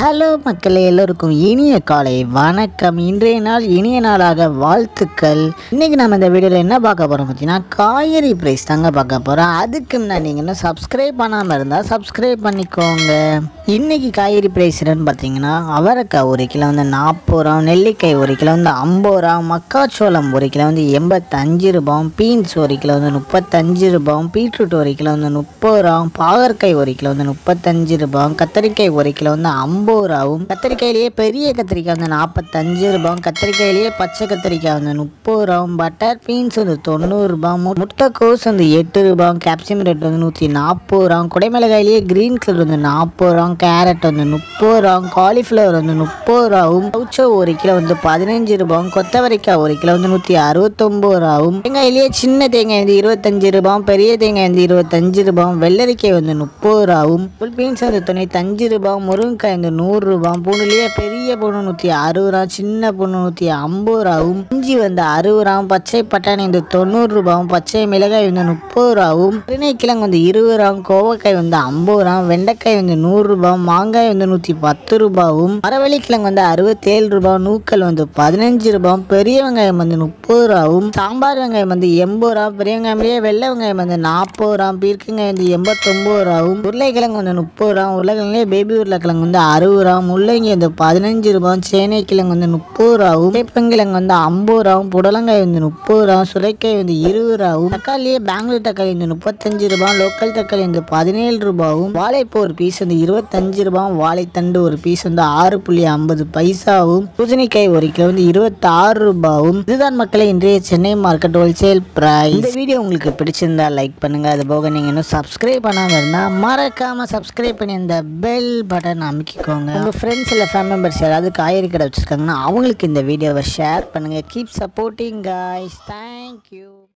hello மக்களே எல்லோருக்கும் இனிய காலை வணக்கம் இன்றைய நாள் இனிய நாளாக வாழ்த்துக்கள் இன்னைக்கு நம்ம இந்த வீடியோவில் என்ன பார்க்க போகிறோம் பார்த்தீங்கன்னா காய்கறி ப்ரைஸ் தாங்க பார்க்க போகிறோம் அதுக்கு முன்னாடி நீங்கள் இன்னும் சப்ஸ்கிரைப் பண்ணாமல் இருந்தால் சப்ஸ்கிரைப் பண்ணிக்கோங்க இன்னைக்கு காய்கறி ப்ரைஸ் என்னன்னு பார்த்தீங்கன்னா அவரைக்காய் ஒரு கிலோ வந்து நாற்பது ரூபா நெல்லிக்காய் ஒரு கிலோ வந்து ஐம்பது ரூபா மக்காச்சோளம் ஒரு கிலோ வந்து எண்பத்தஞ்சு ரூபாய் பீன்ஸ் ஒரு கிலோ வந்து முப்பத்தஞ்சு ரூபாய் பீட்ரூட் ஒரு கிலோ வந்து முப்பது ரூபா பாகற்காய் ஒரு கிலோ வந்து முப்பத்தஞ்சு ரூபாய் கத்தரிக்காய் ஒரு கிலோ வந்து ஐம்பது ரூபாவும் கத்திரிக்காயிலேயே பெரிய கத்திரிக்காய் வந்து நாற்பத்தஞ்சு ரூபாய் கத்திரிக்காயிலேயே பச்சை கத்திரிக்காய் வந்து முப்பது ரூபாய் பட்டர் பீன்ஸ் வந்து தொண்ணூறு ரூபாய் மு- முட்டைக்கோஸ் வந்து எட்டு ரூபாய் கேப்சியம் ரேட் வந்து நூற்றி நாற்பது ரூபாய் குடைமிளகாயிலேயே கிரீன் கலர் வந்து நாற்பது ரூபாய் கேரட் வந்து முப்பது ரூபாய் காலிஃப்ளவர் வந்து முப்பது ரூபாவும் கவுச்சோ ஒரு கிலோ வந்து பதினஞ்சு ரூபாயும் கொத்தவரைக்காய் ஒரு கிலோ வந்து நூற்றி அறுபத்தொம்பது ரூபாவும் தேங்காயிலேயே சின்ன தேங்காய் வந்து இருபத்தஞ்சு ரூபாய் பெரிய தேங்காய் வந்து இருபத்தஞ்சு ரூபாய் வெள்ளரிக்காய் வந்து முப்பது ரூபாவும் ஃபுல் பீன்ஸ் வந்து தொண்ணூத்தஞ்சு ரூபாய் முருங்கைக்காய் வந்து நூறு ரூபாய் பூண்டுலேயே பெரிய பூண்டு நூற்றி அறுபது ரூபா சின்ன பூண்டு நூற்றி ஐம்பது ரூபாவும் இஞ்சி வந்து அறுபது ரூபாயும் பச்சை பட்டாணி வந்து தொண்ணூறு ரூபாயும் பச்சை மிளகாய் வந்து முப்பது ரூபாவும் கிழங்கு வந்து இருபது ரூபாயும் கோவக்காய் வந்து ஐம்பது ரூபாயும் வெண்டைக்காய் வந்து நூறு ரூபாய் மாங்காய் வந்து நூற்றி பத்து ரூபாவும் மரவள்ளிக்கிழங்கு வந்து அறுபத்தேழு ரூபாய் நூக்கல் வந்து பதினஞ்சு ரூபாயும் பெரிய வெங்காயம் வந்து முப்பது ரூபாவும் சாம்பார் வெங்காயம் வந்து எண்பது ரூபா பெரிய வெங்காயம்லேயே வெள்ளை வெங்காயம் வந்து நாற்பது ரூபா பீர்க்கங்காய் வந்து எண்பத்தொம்பது ரூபாவும் உருளைக்கிழங்கு வந்து முப்பது ரூபா உருளைக்கிழங்குலேயே பேபி உருளைக்கிழங்கு வந்து அறுபது ரூபா முள்ளங்கி வந்து பதினஞ்சு ரூபாய் சேனை கிழங்கு வந்து முப்பது ரூபாவும் வேப்பங்கிழங்கு வந்து ஐம்பது ரூபாவும் புடலங்காய் வந்து முப்பது ரூபா சுரைக்காய் வந்து இருபது ரூபாவும் தக்காளியே பெங்களூர் தக்காளி வந்து முப்பத்தஞ்சு ரூபாய் லோக்கல் தக்காளி வந்து பதினேழு ரூபாவும் வாழைப்பூ ஒரு பீஸ் வந்து இருபத்தஞ்சு ரூபாயும் வாழைத்தண்டு ஒரு பீஸ் வந்து ஆறு புள்ளி ஐம்பது பைசாவும் பூசணிக்காய் ஒரு கிலோ வந்து இருபத்தாறு ரூபாவும் இதுதான் மக்களை இன்றைய சென்னை மார்க்கெட் ஹோல்சேல் பிரைஸ் இந்த வீடியோ உங்களுக்கு பிடிச்சிருந்தா லைக் பண்ணுங்க அது போக நீங்க இன்னும் சப்ஸ்கிரைப் பண்ணாம இருந்தா மறக்காம சப்ஸ்கிரைப் பண்ணி அந்த பெல் பட்டன் அமைக்கிக்கோங்க உங்க ஃப்ரெண்ட்ஸ் இல்லை ஃபேமிலி மெம்பர்ஸ் யாராவது காய்கறி கடை வச்சிருக்காங்கன்னா அவங்களுக்கு இந்த வீடியோவை ஷேர் பண்ணுங்க கீப் சப்போர்ட்டிங் காய்ஸ் தேங்க்யூ